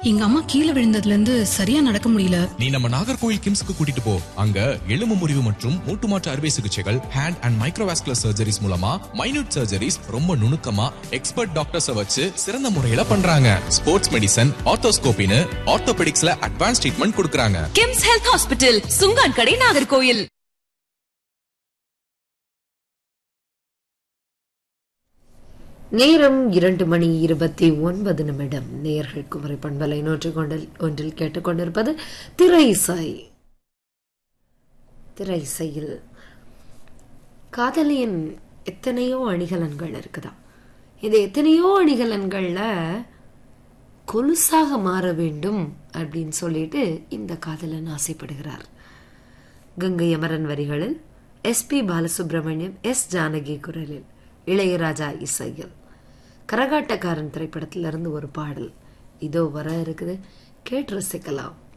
எங்க அம்மா கீழே விழுந்ததுல இருந்து சரியா நடக்க முடியல நீ நம்ம நாகர்கோயில் கிம்ஸ்க்கு கூட்டிட்டு போ அங்க எலும்பு முறிவு மற்றும் மூட்டு மாற்று அறுவை சிகிச்சைகள் ஹேண்ட் அண்ட் மைக்ரோவாஸ்குலர் சர்ஜரிஸ் மூலமா மைனூட் சர்ஜரிஸ் ரொம்ப நுணுக்கமா எக்ஸ்பர்ட் டாக்டர்ஸ வச்சு சிறந்த முறையில பண்றாங்க ஸ்போர்ட்ஸ் மெடிசன் ஆர்த்தோஸ்கோபின்னு ஆர்த்தோபெடிக்ஸ்ல அட்வான்ஸ் ட்ரீட்மெண்ட் கொடுக்கறாங்க கிம்ஸ் ஹெல்த் ஹாஸ்பிட்டல் சுங்கான் கடை நாகர்கோயில் நேரம் இரண்டு மணி இருபத்தி ஒன்பது நிமிடம் நேயர்கள் குமரி பண்பலை நூற்று கொண்டில் ஒன்றில் கேட்டுக்கொண்டிருப்பது திரை இசை திரை இசையில் காதலியின் எத்தனையோ அணிகலன்கள் இருக்குதா இந்த எத்தனையோ அணிகலன்கள்ல கொலுசாக மாற வேண்டும் அப்படின்னு சொல்லிட்டு இந்த காதலன் ஆசைப்படுகிறார் கங்கை அமரன் வரிகளில் S P Balasubrahmanyam S Janaki குரலில் இளையராஜா இசையில் கரகாட்டக்காரன் திரைப்படத்திலிருந்து ஒரு பாடல் இதோ வர இருக்குது கேட்டு ரசிக்கலாம்